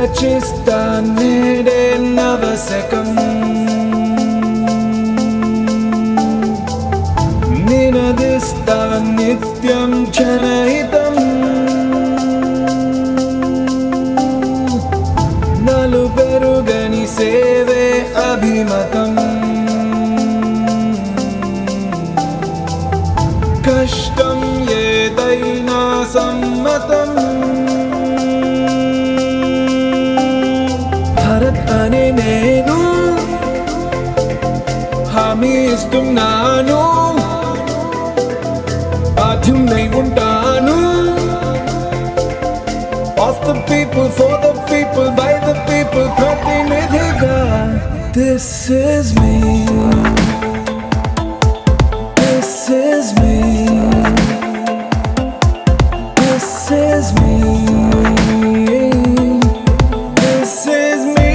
రచిస్తా నేడే నవశకం నినదిస్తా నిత్యం జనహితం నలు పెరుగని సేవే అభిమతం కష్టం ఏదైనా సమ్మతం భరత్ అనే నేను హామీ ఇస్తున్నాను బాధ్యున్నై ఉంటాను Of the people, for the people, by the people, ప్రతినిధిగా This is me This is me This is me This is me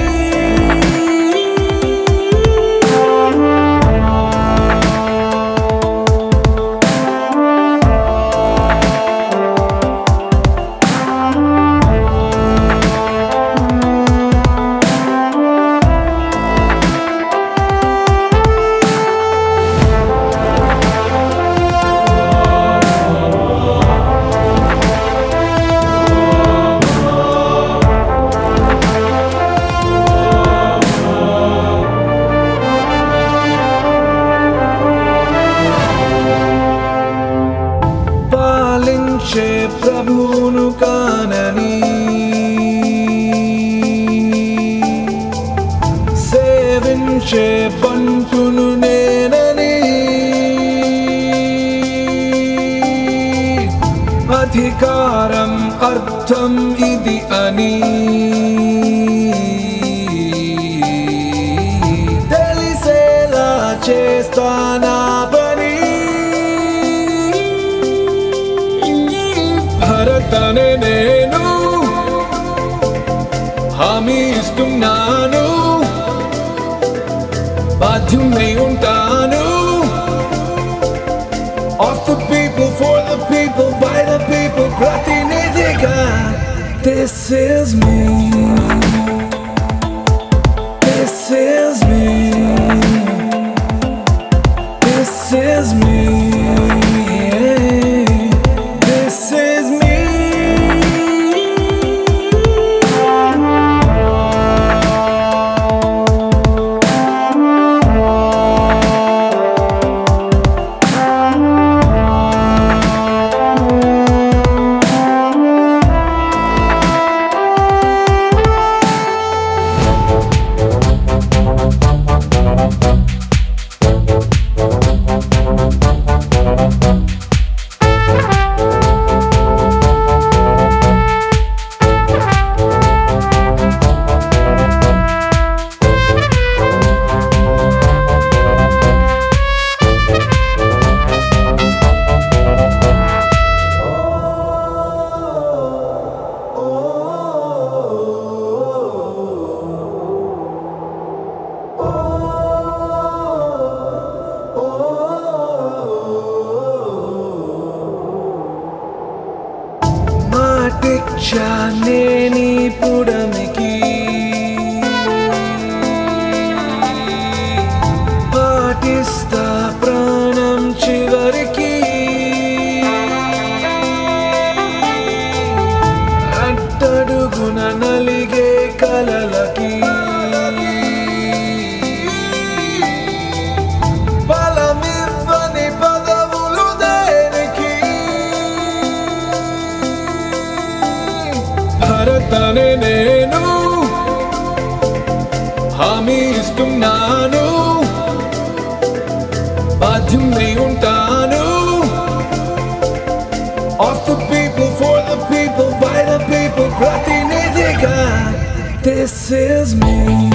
పాలించే ప్రభువును కానని సేవించే పంటును నేనని అధికారం అర్థం ఇది అని తెలిసేలా చేస్తానా పని భరత్ అనే నేను హామీ ఇస్తున్నాను బాధ్యున్నై ఉంటాను Of the people, for the people, by the people, ప్రతినిధిగా This is me This is me This is me This is me మాటిచ్చా నేనీ పుడమికి పాటిస్తా ప్రాణం చివరికి అట్టడుగున నలిగే కలలకి బలమివ్వని పదవులు దేనికి భరత్ అనే నేను హామీ ఇస్తున్నాను బాధ్యున్నై ఉంటాను Of the people, for the people, by the people, ప్రతినిధిగా This is me